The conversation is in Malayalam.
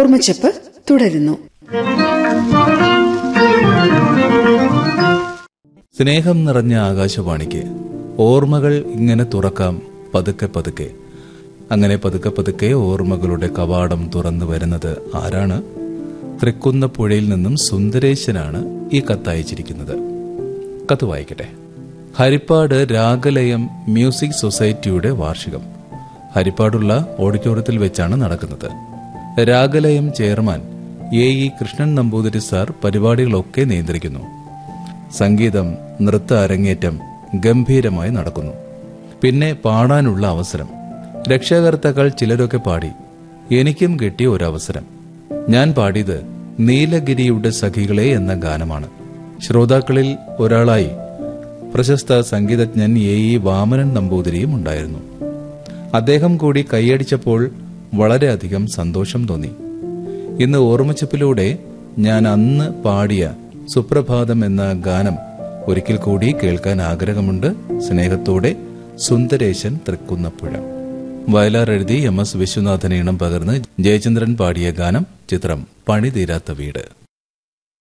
ഓർമ്മച്ചപ്പ് തുടരുന്നു സ്നേഹം നിറഞ്ഞ ആകാശവാണിക്ക് ഓർമ്മകൾ ഇങ്ങനെ തുറക്കാം പതുക്കെ പതുക്കെ അങ്ങനെ പതുക്കെ പതുക്കെ ഓർമ്മകളുടെ കവാടം തുറന്നു വരുന്നത് ആരാണ് തൃക്കുന്നപ്പുഴയിൽ നിന്നും സുന്ദരേശനാണ് ഈ കത്തയച്ചിരിക്കുന്നത് കത്ത് വായിക്കട്ടെ ഹരിപ്പാട് രാഗലയം മ്യൂസിക് സൊസൈറ്റിയുടെ വാർഷികം ഹരിപ്പാടുള്ള ഓഡിറ്റോറിയത്തിൽ വെച്ചാണ് നടക്കുന്നത് Ragalayam chairman A E Krishnan Namboothiri sir പരിപാടികളൊക്കെ നിയന്ത്രിക്കുന്നു സംഗീതം നൃത്ത അരങ്ങേറ്റം ഗംഭീരമായി നടക്കുന്നു പിന്നെ പാടാനുള്ള അവസരം രക്ഷാകർത്താക്കൾ ചിലരൊക്കെ പാടി എനിക്കും കിട്ടിയ ഒരു അവസരം ഞാൻ പാടിയത് നീലഗിരിയുടെ സഖികളെ എന്ന ഗാനമാണ് ശ്രോതാക്കളിൽ ഒരാളായി പ്രശസ്ത സംഗീതജ്ഞൻ എ ഇ വാമനൻ നമ്പൂതിരിയും ഉണ്ടായിരുന്നു അദ്ദേഹം കൂടി കൈയടിച്ചപ്പോൾ വളരെയധികം സന്തോഷം തോന്നി ഇന്ന് ഓർമ്മച്ചപ്പിലൂടെ ഞാൻ അന്ന് പാടിയ സുപ്രഭാതം എന്ന ഗാനം ഒരിക്കൽ കൂടി കേൾക്കാൻ ആഗ്രഹമുണ്ട് സ്നേഹത്തോടെ സുന്ദരേശൻ തൃക്കുന്നപ്പുഴ വയലാർ എഴുതി എം എസ് വിശ്വനാഥൻ ഈണം പകർന്ന് ജയചന്ദ്രൻ പാടിയ ഗാനം ചിത്രം പണി തീരാത്ത വീട്